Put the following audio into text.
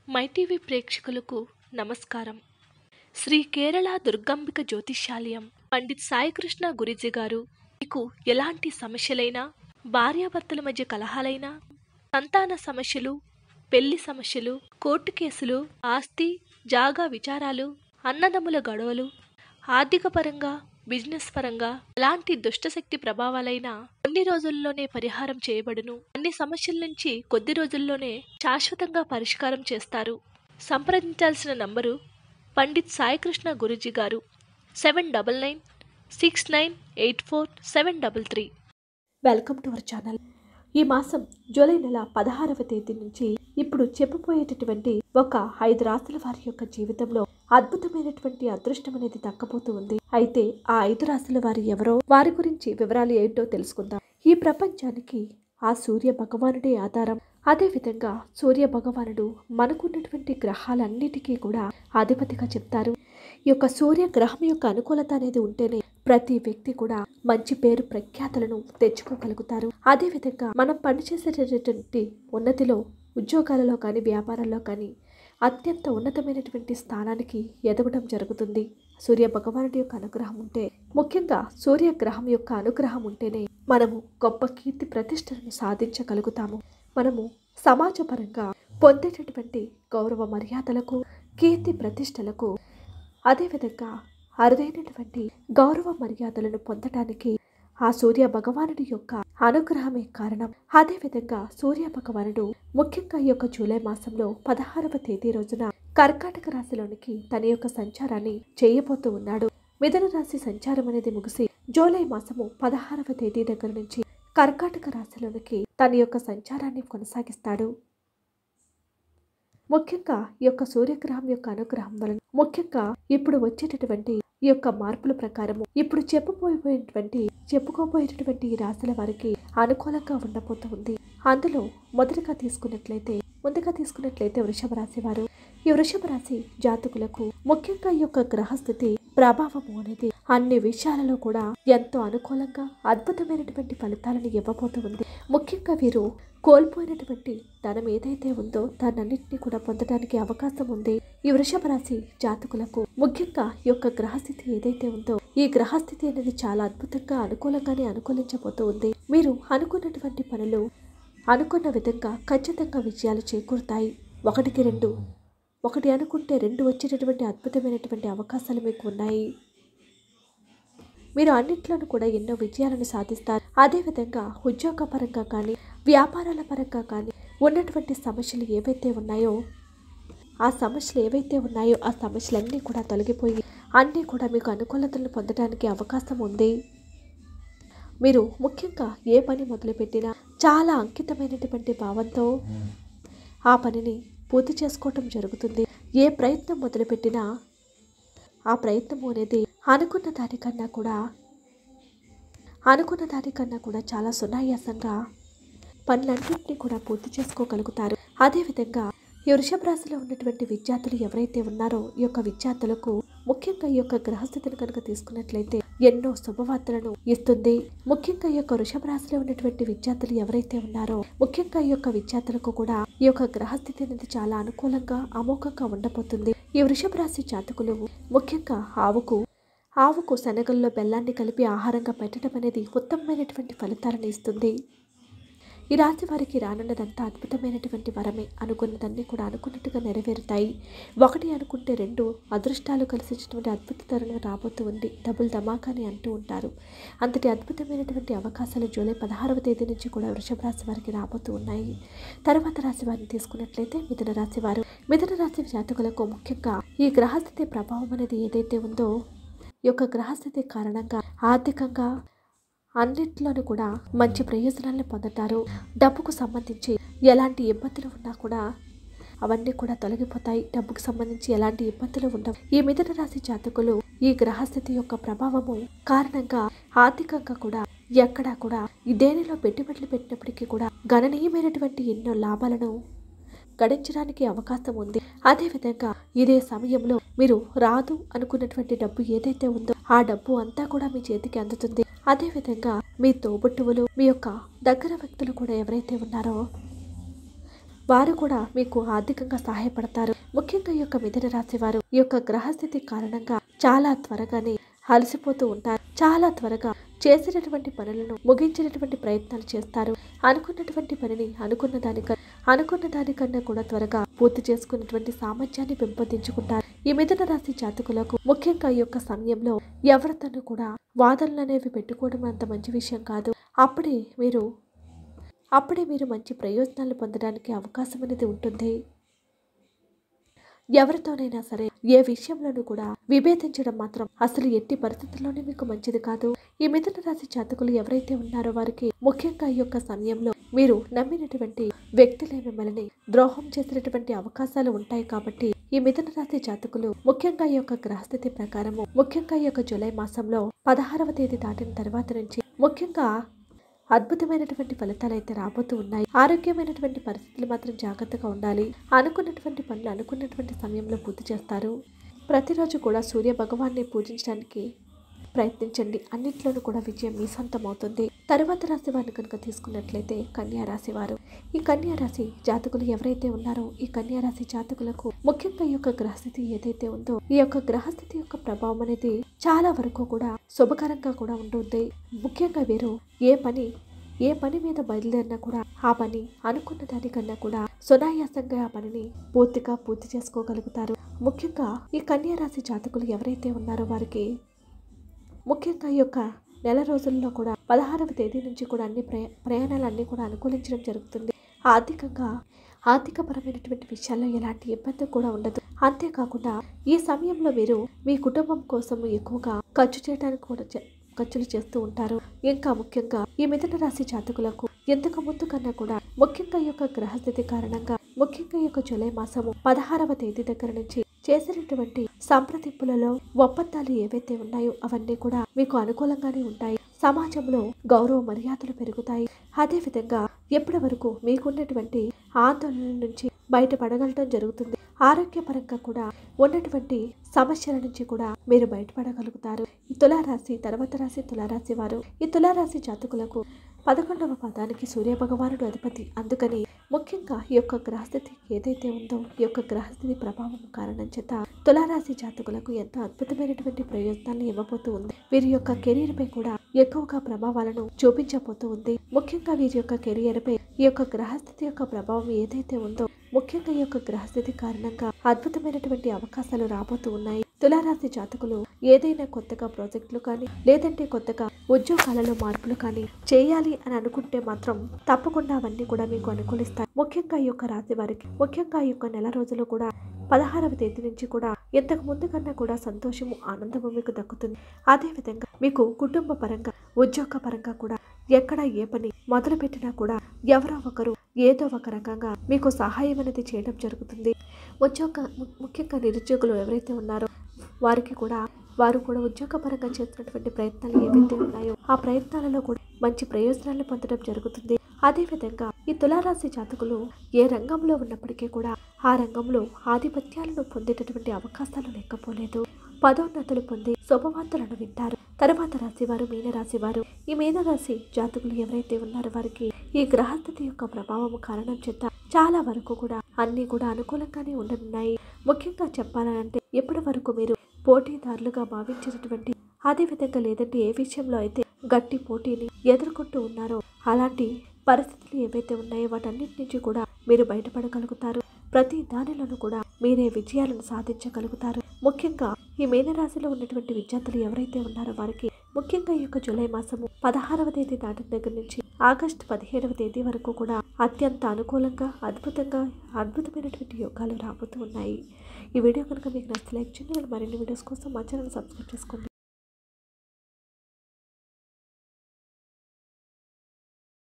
MyTV ప్రేక్షకులకు నమస్కారం శ్రీ కేరళ దుర్గాంబిక జ్యోతిష్యాలయం పండిత్ సాయికృష్ణ గురిజీ గారు మీకు ఎలాంటి సమస్యలైనా భార్యాభర్తల మధ్య కలహాలైనా సంతాన సమస్యలు పెళ్లి సమస్యలు కోర్టు కేసులు ఆస్తి జాగా విచారాలు అన్నదమ్ముల గొడవలు ఆర్థిక పరంగా బిజినెస్ పరంగా ఎలాంటి దుష్టశక్తి ప్రభావాలైనా కొన్ని రోజుల్లోనే పరిహారం చేయబడును అన్ని సమస్యల నుంచి కొద్ది రోజుల్లోనే శాశ్వతంగా పరిష్కారం చేస్తారు సంప్రదించాల్సిన నంబరు పండిత్ సాయికృష్ణ గురుజీ గారు seven double nine six nine eight four seven double three welcome to our channel ఈ మాసం జూలై నెల పదహారవ తేదీ నుంచి ఇప్పుడు చెప్పబోయేటటువంటి ఒక ఐదు రాసుల వారి యొక్క జీవితంలో అద్భుతమైనటువంటి అదృష్టం అనేది దక్కబోతూ ఉంది అయితే ఆ ఐదు రాసుల వారి ఎవరో వారి గురించి వివరాలు ఏంటో తెలుసుకుందాం ఈ ప్రపంచానికి ఆ సూర్య భగవానుడే ఆధారం అదే విధంగా సూర్య భగవానుడు మనకున్నటువంటి గ్రహాలన్నిటికీ కూడా అధిపతిగా చెప్తారు ఈ యొక్క సూర్య గ్రహం యొక్క అనుకూలత అనేది ఉంటేనే ప్రతి వ్యక్తి కూడా మంచి పేరు ప్రఖ్యాతలను తెచ్చుకోగలుగుతారు అదే విధంగా మనం పనిచేసేటటువంటి ఉన్నతిలో ఉద్యోగాలలో కానీ వ్యాపారాల్లో కానీ అత్యంత ఉన్నతమైనటువంటి స్థానానికి ఎదగడం జరుగుతుంది సూర్య భగవానుడి యొక్క అనుగ్రహం ఉంటే ముఖ్యంగా సూర్యగ్రహం యొక్క అనుగ్రహం ఉంటేనే మనము గొప్ప కీర్తి ప్రతిష్టలను సాధించగలుగుతాము మనము సమాజపరంగా పొందేటటువంటి గౌరవ మర్యాదలకు కీర్తి ప్రతిష్టలకు అదేవిధంగా అరుదైనటువంటి గౌరవ మర్యాదలను పొందటానికి ఆ సూర్య భగవానుడి యొక్క అనుగ్రహమే కారణం అదేవిధంగా సూర్య భగవానుడు ముఖ్యంగా ఈ యొక్క జూలై మాసంలో పదహారవ తేదీ రోజున కర్కాటక రాశిలోనికి తన యొక్క సంచారాన్ని చేయబోతూ ఉన్నాడు మిథున రాశి సంచారం అనేది ముగిసి జూలై మాసము పదహారవ తేదీ దగ్గర నుంచి కర్కాటక రాశిలోనికి తన యొక్క సంచారాన్ని కొనసాగిస్తాడు ముఖ్యంగా ఈ యొక్క సూర్యగ్రహం యొక్క అనుగ్రహం వలన ముఖ్యంగా ఇప్పుడు వచ్చేటటువంటి ఈ యొక్క మార్పుల ప్రకారము ఇప్పుడు చెప్పబోయేటువంటి చెప్పుకోబోయేటటువంటి ఈ రాశుల వారికి అనుకూలంగా ఉండబోతూ ఉంది అందులో మొదటగా తీసుకున్నట్లయితే ముందుగా తీసుకున్నట్లయితే వృషభ రాశి వారు ఈ వృషభ రాశి జాతకులకు ముఖ్యంగా ఈ యొక్క గ్రహస్థితి ప్రభావము అనేది అన్ని విషయాలలో కూడా ఎంతో అనుకూలంగా అద్భుతమైనటువంటి ఫలితాలను ఇవ్వబోతూ ఉంది ముఖ్యంగా వీరు కోల్పోయినటువంటి ధనం ఏదైతే ఉందో దానన్నింటినీ కూడా పొందడానికి అవకాశం ఉంది ఈ వృషభ రాశి జాతకులకు ముఖ్యంగా ఈ యొక్క గ్రహస్థితి ఏదైతే ఉందో ఈ గ్రహస్థితి అనేది చాలా అద్భుతంగా అనుకూలంగానే అనుకూలించబోతూ ఉంది మీరు అనుకున్నటువంటి పనులు అనుకున్న విధంగా ఖచ్చితంగా విజయాలు చేకూరుతాయి ఒకటికి రెండు ఒకటి అనుకుంటే రెండు వచ్చేటటువంటి అద్భుతమైనటువంటి అవకాశాలు మీకు ఉన్నాయి మీరు అన్నిట్లోనూ కూడా ఎన్నో విజయాలను సాధిస్తారు అదేవిధంగా ఉద్యోగ పరంగా కానీ వ్యాపారాల పరంగా కానీ ఉన్నటువంటి సమస్యలు ఏవైతే ఉన్నాయో ఆ సమస్యలు ఏవైతే ఉన్నాయో ఆ సమస్యలన్నీ కూడా తొలగిపోయి అన్నీ కూడా మీకు అనుకూలతలను పొందడానికి అవకాశం ఉంది మీరు ముఖ్యంగా ఏ పని మొదలుపెట్టినా చాలా అంకితమైనటువంటి భావంతో ఆ పనిని పూర్తి చేసుకోవటం జరుగుతుంది ఏ ప్రయత్నం మొదలుపెట్టినా ఆ ప్రయత్నం అనేది అనుకున్న దానికన్నా కూడా అనుకున్న దానికన్నా కూడా చాలా సునాయాసంగా పనులన్నింటినీ కూడా పూర్తి చేసుకోగలుగుతారు అదేవిధంగా ఈ వృషభ రాశిలో ఉన్నటువంటి విద్యార్థులు ఎవరైతే ఉన్నారో ఈ యొక్క విద్యార్థులకు ముఖ్యంగా ఈ యొక్క గ్రహస్థితిని కనుక తీసుకున్నట్లయితే ఎన్నో శుభవార్తలను ఇస్తుంది ముఖ్యంగా ఈ యొక్క వృషభ రాశిలో ఉన్నటువంటి విద్యార్థులు ఎవరైతే ఉన్నారో ముఖ్యంగా ఈ యొక్క విద్యార్థులకు కూడా ఈ యొక్క గ్రహస్థితి అనేది చాలా అనుకూలంగా అమోఘంగా ఉండబోతుంది ఈ వృషభ రాశి జాతకులు ముఖ్యంగా ఆవుకు ఆవుకు శనగల్లో బెల్లాన్ని కలిపి ఆహారంగా పెట్టడం అనేది ఉత్తమమైనటువంటి ఫలితాలను ఇస్తుంది ఈ రాశి వారికి రానున్నదంతా అద్భుతమైనటువంటి వరమే అనుకున్నదన్నీ కూడా అనుకున్నట్టుగా నెరవేరుతాయి ఒకటి అనుకుంటే రెండు అదృష్టాలు కలిసించినటువంటి అద్భుత తరుణం రాబోతూ ఉంది డబుల్ ధమాకా అని అంటూ ఉంటారు అంతటి అద్భుతమైనటువంటి అవకాశాలు జూలై పదహారవ తేదీ నుంచి కూడా వృషభ రాశి వారికి రాబోతూ ఉన్నాయి తర్వాత రాశి వారిని తీసుకున్నట్లయితే మిథున రాశి వారు మిథున రాశి జాతకులకు ముఖ్యంగా ఈ గ్రహస్థితి ప్రభావం అనేది ఏదైతే ఉందో ఈ యొక్క గ్రహస్థితి కారణంగా ఆర్థికంగా అన్నిట్లోనూ కూడా మంచి ప్రయోజనాలను పొందుతారు డబ్బుకు సంబంధించి ఎలాంటి ఇబ్బందులు ఉన్నా కూడా అవన్నీ కూడా తొలగిపోతాయి డబ్బుకు సంబంధించి ఎలాంటి ఇబ్బందులు ఉండవు ఈ మిథున రాశి జాతకులు ఈ గ్రహస్థితి యొక్క ప్రభావము కారణంగా ఆర్థికంగా కూడా ఎక్కడా కూడా ఈ దేనిలో పెట్టుబడులు పెట్టినప్పటికీ కూడా గణనీయమైనటువంటి ఎన్నో లాభాలను గడించడానికి అవకాశం ఉంది అదేవిధంగా ఇదే సమయంలో మీరు రాదు అనుకున్నటువంటి డబ్బు ఏదైతే ఉందో ఆ డబ్బు అంతా కూడా మీ చేతికి అందుతుంది అదేవిధంగా మీ తోబుట్టువులు మీ యొక్క దగ్గర వ్యక్తులు కూడా ఎవరైతే ఉన్నారో వారు కూడా మీకు ఆర్థికంగా సహాయపడతారు ముఖ్యంగా ఈ యొక్క మిథున రాశి వారు ఈ యొక్క గ్రహస్థితి కారణంగా చాలా త్వరగానే అలసిపోతూ ఉంటారు చాలా త్వరగా చేసినటువంటి పనులను ముగించినటువంటి ప్రయత్నాలు చేస్తారు అనుకున్నటువంటి పనిని అనుకున్న దానికన్నా అనుకున్న దానికన్నా కూడా త్వరగా పూర్తి చేసుకున్నటువంటి సామర్థ్యాన్ని పెంపొందించుకుంటారు ఈ మిథున రాశి జాతకులకు ముఖ్యంగా ఈ యొక్క సమయంలో ఎవరితోనూ కూడా వాదనలు అనేవి పెట్టుకోవడం అంత మంచి విషయం కాదు అప్పుడే మీరు అప్పుడే మీరు మంచి ప్రయోజనాలు పొందడానికి అవకాశం అనేది ఉంటుంది ఎవరితోనైనా సరే ఏ విషయంలోనూ కూడా విభేదించడం మాత్రం అసలు ఎట్టి పరిస్థితుల్లోనే మీకు మంచిది కాదు ఈ మిథున రాశి జాతకులు ఎవరైతే ఉన్నారో వారికి ముఖ్యంగా ఈ యొక్క సమయంలో మీరు నమ్మినటువంటి వ్యక్తులే మిమ్మల్ని ద్రోహం చేసినటువంటి అవకాశాలు ఉంటాయి కాబట్టి ఈ మిథున రాశి జాతకులు ముఖ్యంగా ఈ యొక్క గ్రహస్థితి ప్రకారము ముఖ్యంగా ఈ యొక్క జూలై మాసంలో పదహారవ తేదీ దాటిన తర్వాత నుంచి ముఖ్యంగా అద్భుతమైనటువంటి ఫలితాలు అయితే రాబోతూ ఉన్నాయి ఆరోగ్యమైనటువంటి పరిస్థితులు మాత్రం జాగ్రత్తగా ఉండాలి అనుకున్నటువంటి పనులు అనుకున్నటువంటి సమయంలో పూర్తి చేస్తారు ప్రతిరోజు కూడా సూర్య భగవాన్ని పూజించడానికి ప్రయత్నించండి అన్నింటిలోనూ కూడా విజయం మీ సొంతం అవుతుంది తరువాత రాశి వారిని కనుక తీసుకున్నట్లయితే కన్యా రాశి వారు ఈ కన్యా రాశి జాతకులు ఎవరైతే ఉన్నారో ఈ కన్యా రాశి జాతకులకు ముఖ్యంగా ఈ యొక్క గ్రహస్థితి ఏదైతే ఉందో ఈ యొక్క గ్రహస్థితి యొక్క ప్రభావం అనేది చాలా వరకు కూడా శుభకరంగా కూడా ఉంటుంది ముఖ్యంగా వీరు ఏ పని ఏ పని మీద బయలుదేరినా కూడా ఆ పని అనుకున్న దానికన్నా కూడా సునాయాసంగా ఆ పనిని పూర్తిగా పూర్తి చేసుకోగలుగుతారు ముఖ్యంగా ఈ కన్యా రాశి జాతకులు ఎవరైతే ఉన్నారో వారికి ముఖ్యంగా ఈ యొక్క నెల రోజుల్లో కూడా పదహారవ తేదీ నుంచి కూడా అన్ని ప్రయా ప్రయాణాలన్నీ కూడా అనుకూలించడం జరుగుతుంది ఆర్థికంగా ఆర్థికపరమైనటువంటి విషయాల్లో ఎలాంటి ఇబ్బంది కూడా ఉండదు అంతేకాకుండా ఈ సమయంలో మీరు మీ కుటుంబం కోసం ఎక్కువగా ఖర్చు చేయడానికి కూడా చే- ఖర్చులు చేస్తూ ఉంటారు ఇంకా ముఖ్యంగా ఈ మిథున రాశి జాతకులకు ఇంతకు ముందు కన్నా కూడా ముఖ్యంగా ఈ యొక్క గ్రహస్థితి కారణంగా ముఖ్యంగా ఈ యొక్క జూలై మాసము పదహారవ తేదీ దగ్గర నుంచి చేసినటువంటి సంప్రదింపులలో ఒప్పందాలు ఏవైతే ఉన్నాయో అవన్నీ కూడా మీకు అనుకూలంగానే ఉంటాయి సమాజంలో గౌరవ మర్యాదలు పెరుగుతాయి అదేవిధంగా ఎప్పటి వరకు మీకున్నటువంటి ఆందోళన నుంచి బయటపడగలటం జరుగుతుంది ఆరోగ్యపరంగా కూడా ఉన్నటువంటి సమస్యల నుంచి కూడా మీరు బయటపడగలుగుతారు ఈ తులారాశి తర్వాత రాశి తులారాశి వారు ఈ తులారాశి జాతకులకు పదకొండవ పదానికి సూర్య భగవానుడు అధిపతి అందుకని ముఖ్యంగా ఈ యొక్క గ్రహస్థితి ఏదైతే ఉందో ఈ యొక్క గ్రహస్థితి ప్రభావం కారణం చేత తులారాశి జాతకులకు ఎంతో అద్భుతమైనటువంటి ప్రయోజనాలను ఇవ్వబోతూ ఉంది వీరి యొక్క కెరీర్ పై కూడా ఎక్కువగా ప్రభావాలను చూపించబోతూ ఉంది ముఖ్యంగా వీరి యొక్క కెరియర్ పై ఈ యొక్క గ్రహస్థితి యొక్క ప్రభావం ఏదైతే ఉందో ముఖ్యంగా ఈ యొక్క గ్రహస్థితి కారణంగా అద్భుతమైనటువంటి అవకాశాలు రాబోతూ ఉన్నాయి తులారాశి జాతకులు ఏదైనా కొత్తగా ప్రాజెక్టులు కానీ లేదంటే కొత్తగా ఉద్యోగాలలో మార్పులు కానీ చేయాలి అని అనుకుంటే మాత్రం తప్పకుండా అవన్నీ కూడా మీకు అనుకూలిస్తాయి ముఖ్యంగా ఈ యొక్క రాశి వారికి ముఖ్యంగా ఈ యొక్క నెల రోజులు కూడా పదహారవ తేదీ నుంచి కూడా ఇంతకు ముందు కన్నా కూడా సంతోషము ఆనందము మీకు దక్కుతుంది అదేవిధంగా మీకు కుటుంబ పరంగా ఉద్యోగ పరంగా కూడా ఎక్కడ ఏ పని మొదలు పెట్టినా కూడా ఎవరో ఒకరు ఏదో ఒక రకంగా మీకు సహాయం అనేది చేయడం జరుగుతుంది ఉద్యోగ ము- ముఖ్యంగా నిరుద్యోగులు ఎవరైతే ఉన్నారో వారికి కూడా వారు కూడా ఉద్యోగపరంగా చేస్తున్నటువంటి ప్రయత్నాలు ఏవైతే ఉన్నాయో ఆ ప్రయత్నాలలో కూడా మంచి ప్రయోజనాలు పొందడం జరుగుతుంది అదేవిధంగా ఈ తులారాశి జాతకులు ఏ రంగంలో ఉన్నప్పటికీ కూడా ఆ రంగంలో ఆధిపత్యాలను పొందేటటువంటి అవకాశాలు లేకపోలేదు పదోన్నతులు పొంది శుభవార్తలను వింటారు తర్వాత రాశి వారు మీనరాశి వారు ఈ మీనరాశి జాతకులు ఎవరైతే ఉన్నారో వారికి ఈ గ్రహస్థితి యొక్క ప్రభావం కారణం చేత చాలా వరకు కూడా అన్నీ కూడా అనుకూలంగానే ఉండనున్నాయి ముఖ్యంగా చెప్పాలంటే ఇప్పటి వరకు మీరు పోటీదారులుగా భావించినటువంటి అదే విధంగా లేదంటే ఏ విషయంలో అయితే గట్టి పోటీని ఎదుర్కొంటూ ఉన్నారో అలాంటి పరిస్థితులు ఏవైతే ఉన్నాయో వాటన్నిటి నుంచి కూడా మీరు బయటపడగలుగుతారు ప్రతి దానిలోనూ కూడా మీరే విజయాలను సాధించగలుగుతారు ముఖ్యంగా ఈ మీనరాశిలో ఉన్నటువంటి విద్యార్థులు ఎవరైతే ఉన్నారో వారికి ముఖ్యంగా ఈ యొక్క జూలై మాసము పదహారవ తేదీ దాటిన దగ్గర నుంచి ఆగస్టు పదిహేడవ తేదీ వరకు కూడా అత్యంత అనుకూలంగా అద్భుతంగా అద్భుతమైనటువంటి యోగాలు రాబోతూ ఉన్నాయి ఈ వీడియో కనుక మీకు నచ్చితే లైక్ చేయండి మరిన్ని వీడియోస్ కోసం మా ఛానల్ సబ్స్క్రైబ్ చేసుకోండి